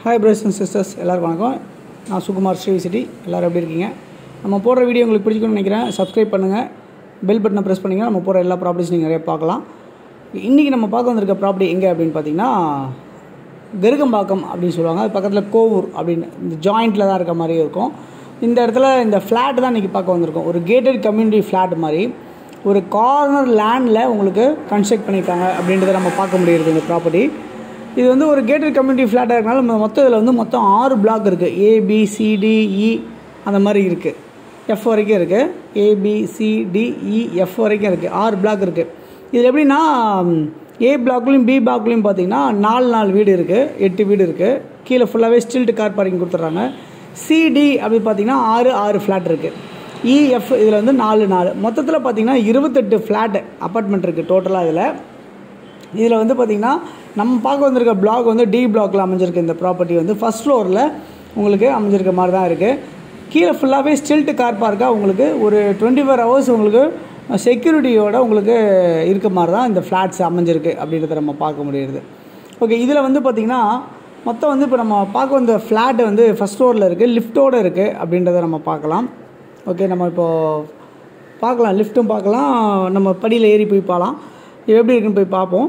hi brothers and sisters எல்லாருக்கும் வணக்கம் நான் சுகுமார் ஸ்ரீ சிட்டி எல்லோரும் எப்படி இருக்கீங்க நம்ம போடுற வீடியோ உங்களுக்கு பிடிச்சிக்கணும்னு நினைக்கிறேன் சப்ஸ்கிரைப் பண்ணுங்கள் பெல் பட்டனை ப்ரெஸ் பண்ணிங்கன்னா நம்ம போகிற எல்லா ப்ராப்பர்ட்டிஸ் நீங்கள் நிறைய பார்க்கலாம் இன்றைக்கி நம்ம பார்க்க வந்திருக்க ப்ராப்பர்ட்டி எங்கே அப்படின்னு பார்த்தீங்கன்னா கருகம்பாக்கம் அப்படின்னு சொல்லுவாங்க அது பக்கத்தில் கோவூர் அப்படின்னு இந்த ஜாயிண்ட்டில் தான் இருக்க மாதிரி இருக்கும் இந்த இடத்துல இந்த ஃப்ளாட் தான் இன்றைக்கி பார்க்க வந்திருக்கோம் ஒரு கேட்டட் கம்யூனிட்டி ஃப்ளாட் மாதிரி ஒரு கார்னர் லேண்டில் உங்களுக்கு கன்ஸ்ட்ரக்ட் பண்ணியிருக்காங்க அப்படின்றத நம்ம பார்க்க முடியுது இந்த ப்ராப்பர்ட்டி இது வந்து ஒரு கேட்டட் கம்யூனிட்டி ஃப்ளாட்டாக இருக்கனால நம்ம மொத்தம் இதில் வந்து மொத்தம் ஆறு பிளாக் இருக்குது ஏபிசிடிஇ அந்த மாதிரி இருக்குது எஃப் வரைக்கும் இருக்குது ஏபிசிடிஇ எஃப் வரைக்கும் இருக்குது ஆறு பிளாக் இருக்குது இதில் எப்படின்னா ஏ பிளாக்லையும் பி பிளாக்லையும் பார்த்தீங்கன்னா நாலு நாலு வீடு இருக்குது எட்டு வீடு இருக்குது கீழே ஃபுல்லாகவே ஸ்டில்ட் கார் பார்க்கிங் கொடுத்துட்றாங்க சிடி அப்படி பார்த்தீங்கன்னா ஆறு ஆறு ஃப்ளாட் இருக்குது இஎஃப் இதில் வந்து நாலு நாலு மொத்தத்தில் பார்த்தீங்கன்னா இருபத்தெட்டு ஃப்ளாட் அப்பார்ட்மெண்ட் இருக்குது டோட்டலாக இதில் இதில் வந்து பார்த்திங்கன்னா நம்ம பார்க்க வந்திருக்க பிளாக் வந்து டி பிளாக்ல அமைஞ்சிருக்கு இந்த ப்ராப்பர்ட்டி வந்து ஃபஸ்ட் ஃப்ளோரில் உங்களுக்கு அமைஞ்சிருக்க மாதிரி தான் இருக்குது கீழே ஃபுல்லாகவே ஸ்டில்ட்டு கார் பார்க்காக உங்களுக்கு ஒரு டுவெண்ட்டி ஃபோர் ஹவர்ஸ் உங்களுக்கு செக்யூரிட்டியோட உங்களுக்கு இருக்க மாதிரி தான் இந்த ஃப்ளாட்ஸ் அமைஞ்சிருக்கு அப்படின்றத நம்ம பார்க்க முடியுது ஓகே இதில் வந்து பார்த்திங்கன்னா மொத்தம் வந்து இப்போ நம்ம பார்க்க வந்த ஃப்ளாட் வந்து ஃபஸ்ட் ஃப்ளோரில் இருக்குது லிஃப்ட்டோடு இருக்குது அப்படின்றத நம்ம பார்க்கலாம் ஓகே நம்ம இப்போது பார்க்கலாம் லிஃப்ட்டும் பார்க்கலாம் நம்ம படியில் ஏறி போய் பார்க்கலாம் இது எப்படி இருக்குன்னு போய் பார்ப்போம்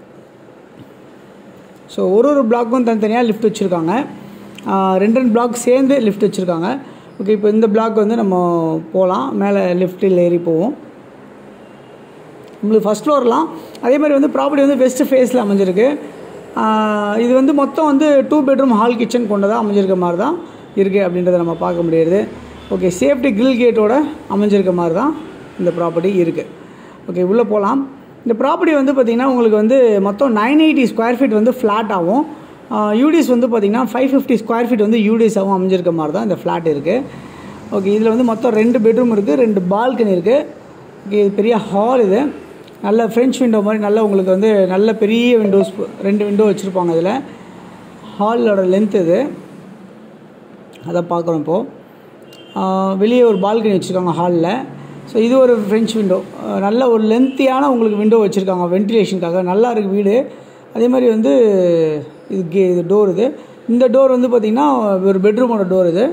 ஸோ ஒரு ஒரு பிளாக்கும் தனித்தனியாக லிஃப்ட் வச்சுருக்காங்க ரெண்டு ரெண்டு பிளாக் சேர்ந்து லிஃப்ட் வச்சுருக்காங்க ஓகே இப்போ இந்த பிளாக் வந்து நம்ம போகலாம் மேலே லிஃப்ட்டில் ஏறி போவோம் உங்களுக்கு ஃபஸ்ட் ஃப்ளோர்லாம் அதே மாதிரி வந்து ப்ராப்பர்ட்டி வந்து வெஸ்ட் ஃபேஸில் அமைஞ்சிருக்கு இது வந்து மொத்தம் வந்து டூ பெட்ரூம் ஹால் கிச்சன் கொண்டதாக அமைஞ்சிருக்க மாதிரி தான் இருக்குது அப்படின்றத நம்ம பார்க்க முடியுது ஓகே சேஃப்டி கிரில் கேட்டோட அமைஞ்சிருக்க மாதிரி தான் இந்த ப்ராப்பர்ட்டி இருக்குது ஓகே உள்ளே போகலாம் இந்த ப்ராப்பர்ட்டி வந்து பார்த்திங்கன்னா உங்களுக்கு வந்து மொத்தம் நைன் எயிட்டி ஸ்கொயர் ஃபீட் வந்து ஃப்ளாட் ஆகும் யூடிஎஸ் வந்து பார்த்திங்கன்னா ஃபைவ் ஃபிஃப்டி ஸ்கொயர் ஃபீட் வந்து யூடிஎஸாகவும் அமைஞ்சிருக்க மாதிரி தான் இந்த ஃப்ளாட் இருக்குது ஓகே இதில் வந்து மொத்தம் ரெண்டு பெட்ரூம் இருக்குது ரெண்டு பால்கனி இருக்குது ஓகே இது பெரிய ஹால் இது நல்ல ஃப்ரெஞ்ச் விண்டோ மாதிரி நல்ல உங்களுக்கு வந்து நல்ல பெரிய விண்டோஸ் ரெண்டு விண்டோ வச்சுருப்பாங்க இதில் ஹாலோட லென்த் இது அதை பார்க்குறோம் இப்போது வெளியே ஒரு பால்கனி வச்சுருக்காங்க ஹாலில் ஸோ இது ஒரு ஃப்ரெஞ்ச் விண்டோ நல்ல ஒரு லென்த்தியான உங்களுக்கு விண்டோ வச்சுருக்காங்க வென்டிலேஷனுக்காக நல்லா இருக்குது வீடு அதே மாதிரி வந்து இது கே இது டோர் இது இந்த டோர் வந்து பார்த்திங்கன்னா ஒரு பெட்ரூமோட டோர் இது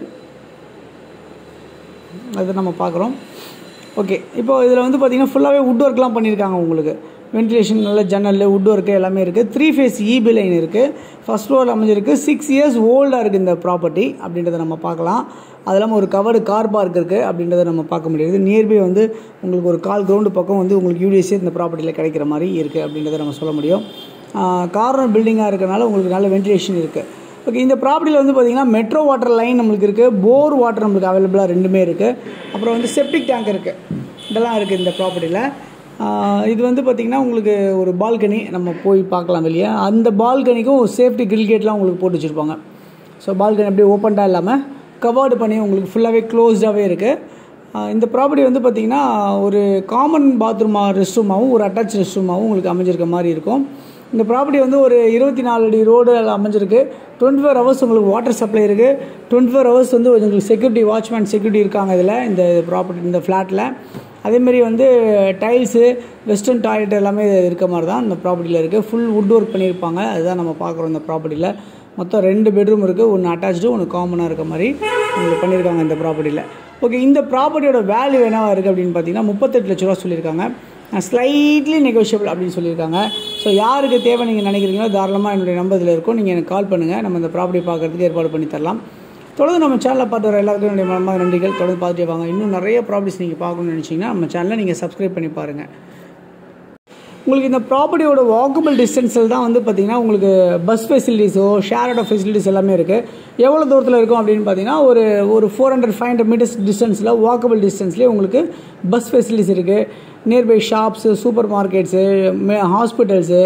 அது நம்ம பார்க்குறோம் ஓகே இப்போ இதில் வந்து பார்த்திங்கன்னா ஃபுல்லாகவே வுட் ஒர்க்லாம் பண்ணியிருக்காங்க உங்களுக்கு வென்டிலேஷன் நல்ல ஜன்னல் வுட் ஒர்க்கு எல்லாமே இருக்குது த்ரீ ஃபேஸ் இபி லைன் இருக்குது ஃபஸ்ட் ஃப்ளோர் அமைஞ்சிருக்கு சிக்ஸ் இயர்ஸ் ஓல்டாக இருக்குது இந்த ப்ராப்பர்ட்டி அப்படின்றத நம்ம பார்க்கலாம் அது இல்லாமல் ஒரு கவர்டு கார் பார்க் இருக்குது அப்படின்றத நம்ம பார்க்க முடியாது நியர்பை வந்து உங்களுக்கு ஒரு கால் கிரவுண்டு பக்கம் வந்து உங்களுக்கு யூடிஎஸ்ஸே இந்த ப்ராப்பர்ட்டியில் கிடைக்கிற மாதிரி இருக்குது அப்படின்றத நம்ம சொல்ல முடியும் கார்னர் பில்டிங்காக இருக்கிறனால உங்களுக்கு நல்ல வென்டிலேஷன் இருக்குது ஓகே இந்த ப்ராப்பர்ட்டியில் வந்து பார்த்திங்கன்னா மெட்ரோ வாட்டர் லைன் நம்மளுக்கு இருக்குது போர் வாட்டர் நம்மளுக்கு அவைலபிளாக ரெண்டுமே இருக்குது அப்புறம் வந்து செப்டிக் டேங்க் இருக்குது இதெல்லாம் இருக்குது இந்த ப்ராப்பர்ட்டியில் இது வந்து பார்த்திங்கன்னா உங்களுக்கு ஒரு பால்கனி நம்ம போய் பார்க்கலாம் வெளியே அந்த பால்கனிக்கும் சேஃப்டி கிரில் கேட்லாம் உங்களுக்கு போட்டு வச்சுருப்பாங்க ஸோ பால்கனி அப்படியே ஓப்பன்டாக இல்லாமல் கவர்டு பண்ணி உங்களுக்கு ஃபுல்லாகவே க்ளோஸ்டாகவே இருக்குது இந்த ப்ராப்பர்ட்டி வந்து பார்த்திங்கன்னா ஒரு காமன் பாத்ரூமாக ரெஸ்ட் ரூமாகவும் ஒரு அட்டாச் ரெஸ்ட் ரூமாகவும் உங்களுக்கு அமைஞ்சிருக்க மாதிரி இருக்கும் இந்த ப்ராப்பர்ட்டி வந்து ஒரு இருபத்தி நாலு அடி ரோடு அமைஞ்சிருக்கு டுவெண்ட்டி ஃபோர் ஹவர்ஸ் உங்களுக்கு வாட்டர் சப்ளை இருக்குது டுவெண்ட்டி ஃபோர் ஹவர்ஸ் வந்து உங்களுக்கு செக்யூரிட்டி வாட்ச்மேன் செக்யூரிட்டி இருக்காங்க இதில் இந்த ப்ராப்பர்ட்டி இந்த ஃப்ளாட்டில் அதேமாரி வந்து டைல்ஸு வெஸ்டர்ன் டாய்லெட் எல்லாமே இருக்க மாதிரி தான் இந்த ப்ராப்பர்ட்டியில் இருக்குது ஃபுல் வுட் ஒர்க் பண்ணியிருப்பாங்க அதுதான் நம்ம பார்க்குறோம் இந்த ப்ராப்பர்ட்டியில் மொத்தம் ரெண்டு பெட்ரூம் இருக்குது ஒன்று அட்டாச்சு ஒன்று காமனாக இருக்க மாதிரி உங்களுக்கு பண்ணியிருக்காங்க இந்த ப்ராப்பர்ட்டியில் ஓகே இந்த ப்ராப்பர்ட்டியோட வேல்யூ என்னவா இருக்குது அப்படின்னு பார்த்தீங்கன்னா முப்பத்தெட்டு லட்ச ரூபா சொல்லியிருக்காங்க ஸ்லைட்லி நெகோஷியபிள் அப்படின்னு சொல்லியிருக்காங்க ஸோ யாருக்கு தேவை நீங்கள் நினைக்கிறீங்களோ தாராளமாக என்னுடைய நம்பர் இதில் இருக்கும் நீங்கள் எனக்கு கால் பண்ணுங்கள் நம்ம இந்த ப்ராப்பர்ட்டி பார்க்குறதுக்கு ஏற்பாடு பண்ணி தரலாம் தொடர்ந்து நம்ம சேனலை பார்த்து வர எல்லாருக்கும் என்னுடைய மனமாக நன்றிகள் தொடர்ந்து பார்த்துட்டே வாங்க இன்னும் நிறைய ப்ராப்பர்ட்டிஸ் நீங்கள் பார்க்கணும்னு நினச்சிங்கன்னா நம்ம சேனலை நீங்கள் சப்ஸ்கிரைப் பண்ணி பாருங்கள் உங்களுக்கு இந்த ப்ராப்பர்ட்டியோட வாக்கபிள் டிஸ்டன்ஸில் தான் வந்து பார்த்திங்கன்னா உங்களுக்கு பஸ் ஃபெசிலிட்டிஸோ ஷேரோட ஃபெசிலிட்டிஸ் எல்லாமே இருக்குது எவ்வளோ தூரத்தில் இருக்கும் அப்படின்னு பார்த்தீங்கன்னா ஒரு ஒரு four hundred five hundred metres டிஸ்டன்ஸில் வாக்கபிள் டிஸ்டன்ஸ்லேயே உங்களுக்கு பஸ் ஃபெசிலிட்டிஸ் இருக்குது nearby shops super markets hospitals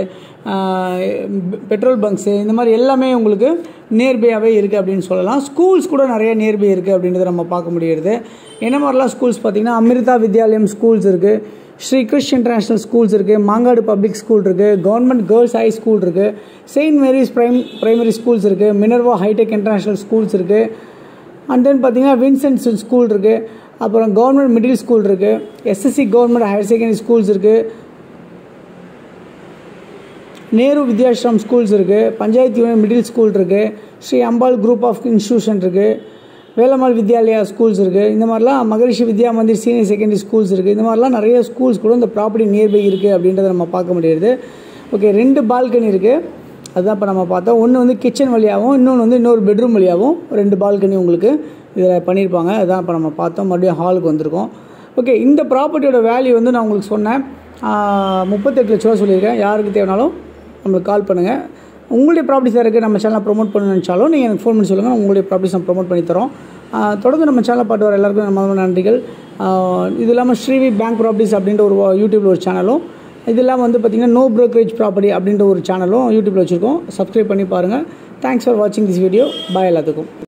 petrol bunks இந்த மாதிரி எல்லாமே உங்களுக்கு நியர்பையாகவே இருக்குது அப்படின்னு சொல்லலாம் ஸ்கூல்ஸ் கூட நிறைய நியர்பை இருக்குது அப்படின்றத நம்ம பார்க்க முடியுது என்ன மாதிரிலாம் ஸ்கூல்ஸ் பார்த்திங்கன்னா அமிர்தா வித்யாலயம் ஸ்கூல்ஸ் இருக்குது ஸ்ரீ கிருஷ் இன்டர்நேஷ்னல் ஸ்கூல்ஸ் இருக்குது மாங்காடு பப்ளிக் ஸ்கூல் இருக்குது கவர்மெண்ட் கேர்ள்ஸ் ஹை ஸ்கூல் இருக்குது saint Mary's prime primary schools இருக்குது மினர்வா ஹைடெக் இன்டர்நேஷ்னல் ஸ்கூல்ஸ் இருக்குது அண்ட் தென் பார்த்தீங்கன்னா வின்சென்ட் ஸ்கூல் இருக்குது அப்புறம் கவர்மெண்ட் மிடில் ஸ்கூல் இருக்குது SSC government higher secondary schools இருக்குது நேரு வித்யாஸ்ரம் ஸ்கூல்ஸ் இருக்குது பஞ்சாயத்து யூனியன் மிடில் ஸ்கூல் இருக்குது Sri Ambal group of institution இருக்குது வேலம்மாள் வித்யாலயா ஸ்கூல்ஸ் இருக்குது இந்த மாதிரிலாம் Maharishi Vidya Mandir senior secondary schools இருக்குது இந்த மாதிரிலாம் நிறைய ஸ்கூல்ஸ் கூட இந்த ப்ராப்பர்ட்டி நியர்பை இருக்குது அப்படின்றத நம்ம பார்க்க முடியுது ஓகே ரெண்டு பால்கனி இருக்குது அதுதான் இப்போ நம்ம பார்த்தோம் ஒன்று வந்து கிச்சன் வழியாகவும் இன்னொன்று வந்து இன்னொரு பெட்ரூம் வழியாகவும் ரெண்டு பால்கனி உங்களுக்கு இதில் பண்ணியிருப்பாங்க அதுதான் இப்போ நம்ம பார்த்தோம் மறுபடியும் ஹாலுக்கு வந்திருக்கோம் ஓகே இந்த ப்ராப்பர்ட்டியோட வேல்யூ வந்து நான் உங்களுக்கு சொன்னேன் முப்பத்தெட்டு லட்ச ரூபா சொல்லியிருக்கேன் யாருக்கு தேவைனாலும் நம்மளுக்கு கால் பண்ணுங்கள் உங்களுடைய ப்ராப்பர்ட்டிஸ் இருக்குது நம்ம சேனலை ப்ரோமோட் பண்ணணும்னு நினச்சாலும் நீங்கள் எனக்கு ஃபோன் பண்ணி சொல்லுங்கள் நான் உங்களுடைய ப்ராப்பர்ட்டிஸ் நான் ப்ரோமோட் பண்ணி தரோம் ஆஹ் தொடர்ந்து நம்ம சேனலை பார்த்து வர எல்லாருக்கும் நம்ம நன்றிகள் ஆஹ் இது இல்லாமல் ஸ்ரீவி பேங்க் ப்ராப்பர்ட்டிஸ் அப்படின்ற ஒரு யூடியூப்பில் ஒரு சேனலும் இது இல்லாமல் வந்து பார்த்திங்கன்னா நோ brokerage ப்ராப்பர்ட்டி அப்படின்ற ஒரு சேனலும் யூடியூப்பில் வச்சுருக்கோம் சப்ஸ்கிரைப் பண்ணி பாருங்கள் தேங்க்ஸ் ஃபார் வாட்சிங் திஸ் வீடியோ பாய் எல்லாத்துக்கும்